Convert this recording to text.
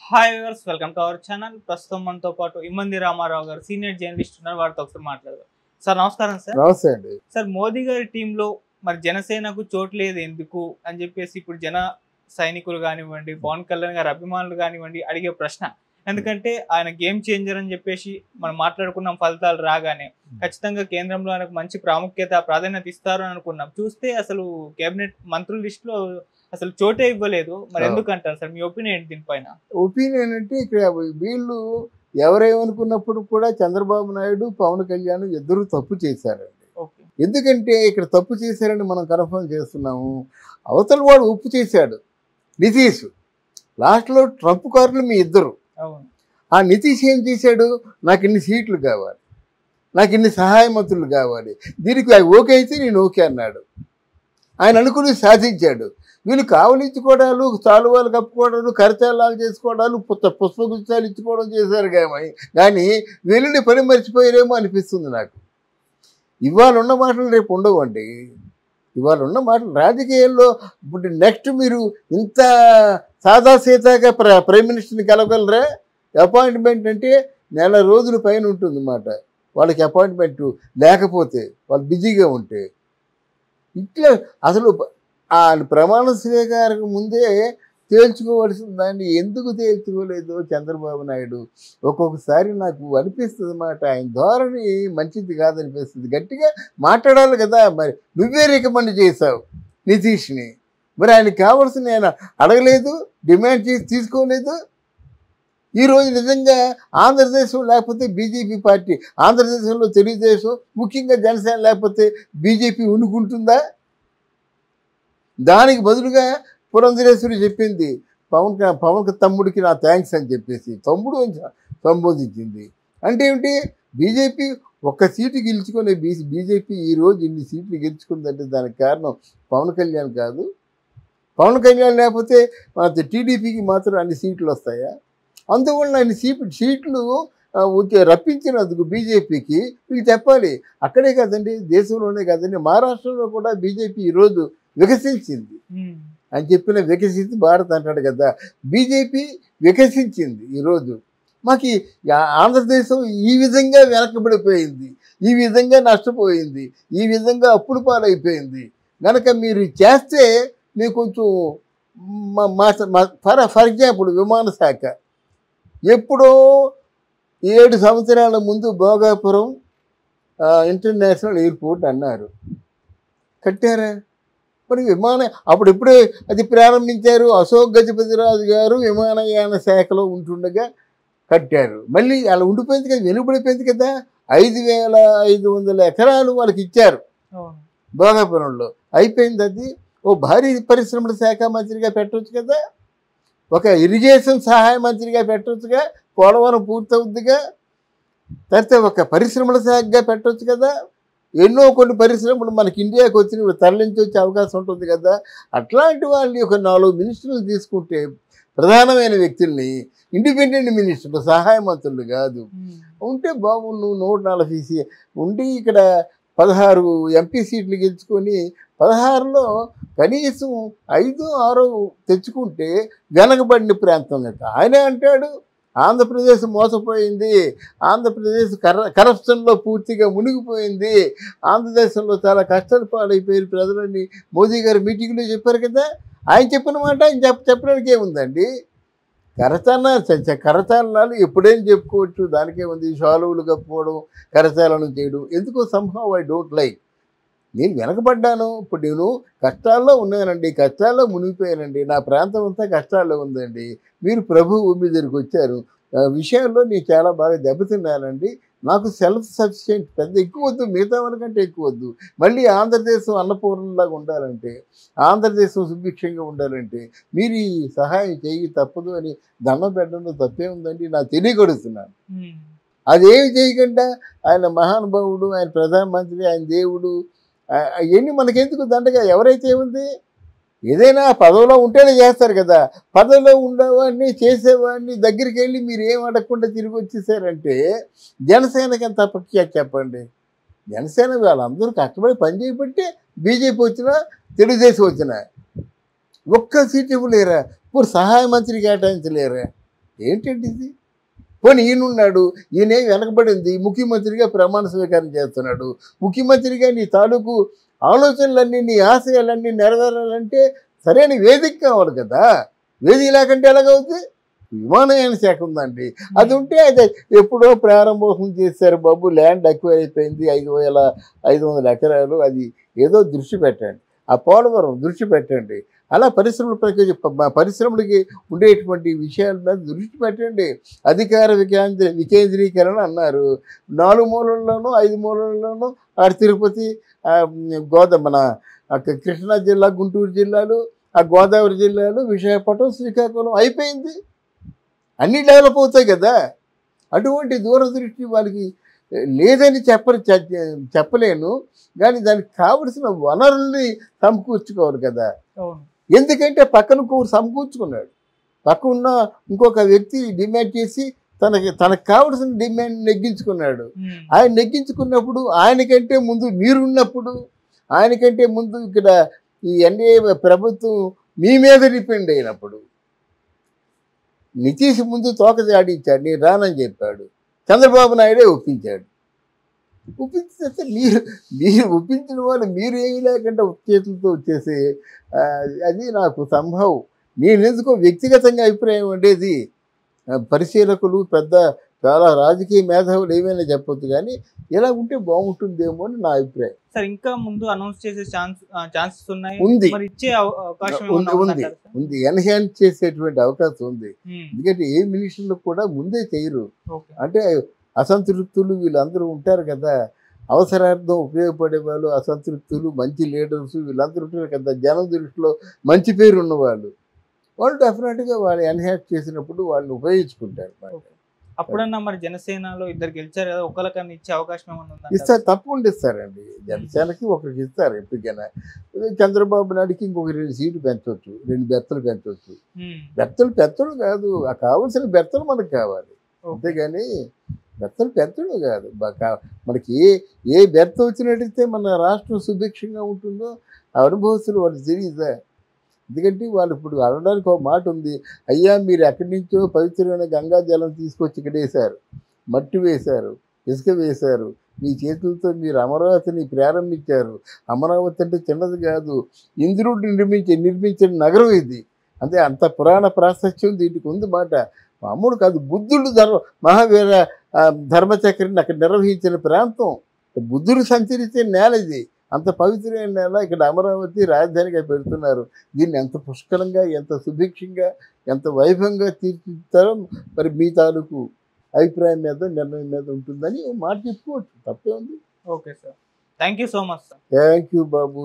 Hi viewers welcome to our channel ప్రస్తుతం మనతో పాటు ఇమ్మంది రామారావు గారు సీనియర్ జర్నలిస్ట్ ఉన్నారు వారితో ఒకసారి మాట్లాడదాం సార్ నమస్కారం సార్ నమస్తే అండి సార్ మోదీ గారి టీంలో మరి జనసేనకు చోటు లేదు ఎందుకు అని చెప్పేసి ఇప్పుడు జన సైనికులు కానివ్వండి పవన్ కళ్యాణ్ గారి అభిమానులు కానివ్వండి అడిగే ప్రశ్న ఎందుకంటే ఆయన గేమ్ చేంజర్ అని చెప్పేసి మనం మాట్లాడుకున్నాం ఫలితాలు రాగానే ఖచ్చితంగా కేంద్రంలో ఆయనకు మంచి ప్రాముఖ్యత ప్రాధాన్యత ఇస్తారు అని అనుకున్నాం చూస్తే అసలు కేబినెట్ మంత్రుల లిస్టులో అసలు చోటే ఇవ్వలేదు మరి అవును. ఎందుకు అంటారు సార్ మీ ఒపీనియన్ ఏంటి దీనిపైన ఒపీనియన్ అంటే ఇక్కడ వీళ్ళు ఎవరేమనుకున్నప్పుడు కూడా చంద్రబాబు నాయుడు పవన్ కళ్యాణ్ ఇద్దరు తప్పు చేశారండి ఓకే ఎందుకంటే ఇక్కడ తప్పు చేశారని మనం కన్ఫర్మ్ చేస్తున్నాము అవతల వాడు ఉప్పు చేశాడు నితీష్ లాస్ట్లో ట్రంప్ కార్లు మీ ఇద్దరు అవును ఆ నితీష్ ఏం చేశాడు నాకు ఇన్ని సీట్లు కావాలి నాకు ఇన్ని సహాయ మంత్రులు కావాలి దీనికి అవి ఓకే అయితే నేను ఓకే అన్నాడు ఆయన అనుకుని సాధించాడు వీళ్ళు కావలించుకోవడాలు చాలువాలు కప్పుకోవడాలు కరచాలాలు చేసుకోవడాలు పుత్త పుష్పగుచ్చాలు ఇచ్చుకోవడం చేశారు కానీ కానీ వీళ్ళని పని మర్చిపోయారేమో అనిపిస్తుంది నాకు ఇవాళ ఉన్న మాటలు రేపు ఉండవండి ఇవాళ ఉన్న మాటలు రాజకీయాల్లో ఇప్పుడు నెక్స్ట్ మీరు ఇంత సాదాసీతాగా ప్ర ప్రైమ్ మినిస్టర్ని కలవగలరా అపాయింట్మెంట్ అంటే నెల రోజుల పైన ఉంటుంది అన్నమాట వాళ్ళకి అపాయింట్మెంట్ లేకపోతే వాళ్ళు బిజీగా ఉంటే ఇట్లా అసలు ఆ ప్రమాణ స్వీకారం ముందే తేల్చుకోవాల్సిన దాన్ని ఎందుకు తేల్చుకోలేదు చంద్రబాబు నాయుడు ఒక్కొక్కసారి నాకు అనిపిస్తుంది అన్నమాట ఆయన ధోరణి మంచిది కాదనిపిస్తుంది గట్టిగా మాట్లాడాలి కదా మరి నువ్వే రికమెండ్ చేశావు నితీష్ని మరి ఆయనకి కావాల్సిన ఆయన అడగలేదు డిమాండ్ చేసి తీసుకోలేదు ఈరోజు నిజంగా ఆంధ్రదేశం లేకపోతే బీజేపీ పార్టీ ఆంధ్రదేశంలో తెలుగుదేశం ముఖ్యంగా జనసేన లేకపోతే బీజేపీ ఉనుకుంటుందా దానికి బదులుగా పురంధరేశ్వరి చెప్పింది పవన్ క- పవన్ క- తమ్ముడికి నా థ్యాంక్స్ అని చెప్పేసి తమ్ముడు అని సంబోధించింది అంటే ఏమిటి బీజేపీ ఒక్క సీటు గెలుచుకునే బీ బీజేపీ ఈరోజు ఇన్ని సీట్లు గెలుచుకుందంటే దానికి కారణం పవన్ కళ్యాణ్ కాదు పవన్ కళ్యాణ్ లేకపోతే మన టీడీపీకి మాత్రం అన్ని సీట్లు వస్తాయా అందువల్ల అన్ని సీట్ సీట్లు ఆ, వచ్చే రప్పించినందుకు బీజేపీకి మీకు చెప్పాలి అక్కడే కాదండి దేశంలోనే కాదండి మహారాష్ట్రలో కూడా బీజేపీ ఈరోజు వికసించింది ఉమ్. అని చెప్పిన వికసించి భారత్ అంటాడు కదా బీజేపీ వికసించింది ఈరోజు మాకు ఈ ఆ- ఆంధ్రదేశం ఈ విధంగా వెనకబడిపోయింది ఈ విధంగా నష్టపోయింది ఈ విధంగా అప్పులు పాలైపోయింది కనుక మీరు చేస్తే మీకు కొంచెం మా- మా- మా- ఫర్ ఫర్ ఎగ్జాంపుల్ విమాన శాఖ ఎప్పుడో ఏడు సంవత్సరాల ముందు భోగాపురం ఆ, ఇంటర్నేషనల్ ఎయిర్పోర్ట్ అన్నారు కట్టారా మరి విమాన అప్పుడు ఎప్పుడే అది ప్రారంభించారు అశోక్ గజపతిరాజు గారు విమానయాన శాఖలో ఉంటుండగా కట్టారు మళ్ళీ అలా ఉండిపోయింది కదా వెనుబడిపోయింది కదా ఐదు వేల ఐదు వందల ఎకరాలు వాళ్ళకి ఇచ్చారు అవును భోగాపురంలో అయిపోయింది అది ఓ భారీ పరిశ్రమల శాఖ మంత్రిగా పెట్టవచ్చు కదా ఒక ఇరిగేషన్ సహాయ మంత్రిగా పెట్టవచ్చుగా పోలవరం పూర్తవుద్దిగా తర్వాత ఒక పరిశ్రమల శాఖగా పెట్టవచ్చు కదా ఎన్నో కొన్ని పరిశ్రమలు మనకి ఇండియాకి వచ్చి తరలించి వచ్చే అవకాశం ఉంటుంది కదా అట్లాంటి వాళ్ళని ఒక నాలుగు మినిస్టర్లు తీసుకుంటే ప్రధానమైన వ్యక్తుల్ని ఇండిపెండెంట్ మినిస్టర్లు సహాయ మంత్రులు కాదు ఉమ్. ఉంటే బాగుండు నూట నలభై సీ ఉండి ఇక్కడ పదహారు ఎంపీ సీట్లు గెలుచుకొని పదహారులో కనీసం ఐదు ఆరో తెచ్చుకుంటే వెనకబడిన ప్రాంతం కనుక ఆయనే అంటాడు ఆంధ్రప్రదేశ్ మోసపోయింది ఆంధ్రప్రదేశ్ కర కరప్షన్లో పూర్తిగా మునిగిపోయింది ఆంధ్రదేశంలో చాలా కష్టాలు పాలైపోయారు ప్రజలని మోదీ గారు మీటింగ్లో చెప్పారు కదా ఆయన చెప్పిన మాట ఆయన చెప్ప చెప్పడానికి ఏముందండి కరచాలనాలు చ- చ- కరచాలనాలు ఎప్పుడేం చెప్పుకోవచ్చు దానికే ఉంది షాలువులు కప్పుకోవడం కరచాలనం చేయడం ఎందుకో సంహవ్ ఐ డోంట్ లైక్ నేను వెనకబడ్డాను ఇప్పుడు నేను కష్టాల్లో ఉన్నానండి కష్టాల్లో మునిగిపోయానండి నా ప్రాంతం అంతా కష్టాల్లో ఉందండి మీరు ప్రభు భూమి దగ్గరికి వచ్చారు ఆ విషయంలో నేను చాలా బాగా దెబ్బతిన్నానండి నాకు సెల్ఫ్ సఫిషియెంట్ పెద్ద ఎక్కువ వద్దు మిగతా వాళ్ళకంటే ఎక్కువ వద్దు మళ్ళీ ఆంధ్రదేశం అన్నపూర్ణలాగా ఉండాలంటే ఆంధ్రదేశం సుభిక్షంగా ఉండాలంటే మీరు ఈ సహాయం చేయి తప్పదు అని దండం పెట్టడంలో తప్పే ఉందండి నాకు తెలియగడుతున్నాను ఉమ్. అదేమి చేయకుండా ఆయన మహానుభావుడు ఆయన ప్రధానమంత్రి ఆయన దేవుడు ఆ- అవన్నీ మనకెందుకు దండగా ఎవరైతే ఉంది ఏదైనా పదవిలో ఉంటేనే చేస్తారు కదా పదవిలో ఉండేవాడిని చేసేవాడిని దగ్గరికి వెళ్ళి మీరు ఏం అడగకుండా తిరిగి వచ్చేసారంటే జనసేనకి ఎంత అపఖ్యాతి చెప్పండి జనసేన వాళ్ళందరూ కష్టపడి పని చేయబట్టి బీజేపీ వచ్చినా తెలుగుదేశం వచ్చినా ఒక్క సీట్ ఇవ్వలేరా ఇప్పుడు సహాయ మంత్రి కేటాయించలేరా ఏంటండి ఇది పోనీ ఈయనున్నాడు ఈయనే వెనకబడింది ముఖ్యమంత్రిగా ప్రమాణ స్వీకారం చేస్తున్నాడు ముఖ్యమంత్రిగా నీ తాలూకు ఆలోచనలన్నీ నీ ఆశయాలన్నీ నెరవేరాలంటే సరైన వేదిక కావాలి కదా వేదిక లేకుంటే ఎలాగవుతుంది విమానయాన శాఖ ఉందండి అది ఉంటే అది ఎప్పుడో ప్రారంభోత్సవం చేశారు బాబు ల్యాండ్ ఎక్కువ అయిపోయింది ఐదు వేల ఐదు వందల ఎకరాలు అది ఏదో దృష్టి పెట్టండి ఆ పోలవరం దృష్టి పెట్టండి అలా పరిశ్రమల ప్రతి పరిశ్రమలకి ఉండేటువంటి విషయాల మీద దృష్టి పెట్టండి అధికార వికేంద్ర వికేంద్రీకరణ అన్నారు నాలుగు మూలల్లోనూ ఐదు మూలల్లోనూ ఆడ తిరుపతి ఆ, గోదా మన అక్క కృష్ణా జిల్లా గుంటూరు జిల్లాలు ఆ గోదావరి జిల్లాలు విశాఖపట్నం శ్రీకాకుళం అయిపోయింది అన్నీ డెవలప్ అవుతాయి కదా అటువంటి దూరదృష్టి వాళ్ళకి లేదని చెప్పరు చె- చెప్పలేను కానీ దానికి కావలసిన వనరుల్ని సమకూర్చుకోవాలి కదా అవును ఎందుకంటే పక్కన ఇంకొకరు సమకూర్చుకున్నాడు పక్కన ఉన్న ఇంకొక వ్యక్తి డిమాండ్ చేసి తనకి తనకు కావలసిన డిమాండ్ నెగ్గించుకున్నాడు ఉమ్. ఆయన నెగ్గించుకున్నప్పుడు ఆయనకంటే ముందు మీరున్నప్పుడు ఆయనకంటే ముందు ఇక్కడ ఈ ఎన్డీఏ ప్రభుత్వం మీ మీద డిపెండ్ అయినప్పుడు నితీష్ ముందు తోక జాడించాడు నేను రానని చెప్పాడు చంద్రబాబు నాయుడే ఒప్పించాడు ఒప్పించేస్తే మీరు మీరు ఒప్పించిన వాళ్ళు మీరు ఏమీ లేకుండా చేతులతో వచ్చేసి ఆ, అది నాకు సంభవం నేను ఎందుకో వ్యక్తిగతంగా అభిప్రాయం ఉండేది ఆ, పరిశీలకులు పెద్ద చాలా రాజకీయ మేధావులు ఏమైనా చెప్పొచ్చు కానీ ఇలా ఉంటే బాగుంటుందేమో అని నా అభిప్రాయం సార్ ఇంకా ముందు అనౌన్స్ చేసే ఛాన్స్ ఛాన్సెస్ ఉన్నాయి ఉంది. మరి ఇచ్చే అవ- అవకాశం ఉంది, ఏమన్నా ఉంది. ఉందంటారా సార్? ఉంది ఎన్హాన్స్ చేసేటువంటి అవకాశం ఉంది ఉమ్. ఎందుకంటే ఏ మినిస్టర్లు కూడా ముందే చేయరు ఓకే అంటే అసంతృప్తులు వీళ్ళందరూ ఉంటారు కదా అవసరార్థం ఉపయోగపడే వాళ్ళు అసంతృప్తులు మంచి లీడర్స్ వీళ్ళందరూ ఉంటారు కదా జనం దృష్టిలో మంచి పేరు ఉన్నవాళ్ళు వాళ్ళు డెఫినెట్గా వాళ్ళు ఎన్హాన్స్ చేసినప్పుడు వాళ్ళని ఉపయోగించుకుంటారు అన్నమాట. అప్పుడన్నా మరి జనసేనలో ఇద్దరు గెలిచారు కదా ఒకరికన్నా ఇచ్చే అవకాశం ఏమన్నా ఉందా ఇస్తారు తప్పకుండా ఇస్తారండి జనసేనకి ఒకరికి ఇస్తారు ఎప్పటికైనా చంద్రబాబు నాయుడుకి ఇంకొక రెండు సీట్లు పెంచవచ్చు రెండు బెత్తలు పెంచవచ్చు బెత్తలు పెత్తలు కాదు ఆ కావాల్సిన బెత్తలు మనకు కావాలి అంతేగాని బెత్తలు పెత్తలు కాదు బ- కా- మనకి ఏ ఏ బెత్త వచ్చినట్టయితే మన రాష్ట్రం సుభిక్షంగా ఉంటుందో ఆ అనుభవస్తులు వాళ్ళు తెలియదా ఎందుకంటే వాళ్ళు ఇప్పుడు అనడానికి ఒక మాట ఉంది అయ్యా మీరు ఎక్కడి నుంచో పవిత్రమైన గంగా జలం తీసుకొచ్చి ఇక్కడ వేశారు మట్టి వేశారు ఇసుక వేశారు మీ చేతులతో మీరు అమరావతిని ప్రారంభించారు అమరావతి అంటే చిన్నది కాదు ఇంద్రుడు నిర్మించి నిర్మించిన నగరం ఇది అంటే అంత పురాణ ప్రాశస్త్యం దీనికి ఉంది మాట మామూలు కాదు బుద్ధుడు ధర్మ మహావీర ఆ, ధర్మచక్రని అక్కడ నిర్వహించిన ప్రాంతం బుద్ధుడు సంచరించే నేల ఇది అంత పవిత్రమైన నేల ఇక్కడ అమరావతి రాజధానిగా పెడుతున్నారు దీన్ని ఎంత పుష్కలంగా ఎంత సుభిక్షంగా ఎంత వైభవంగా తీర్చిదిద్దారో మరి మీ తాలూకు అభిప్రాయం మీద నిర్ణయం మీద ఉంటుందని మాట చెప్పుకోవచ్చు తప్పే ఉంది okay sir thank you so much sir thank you Babu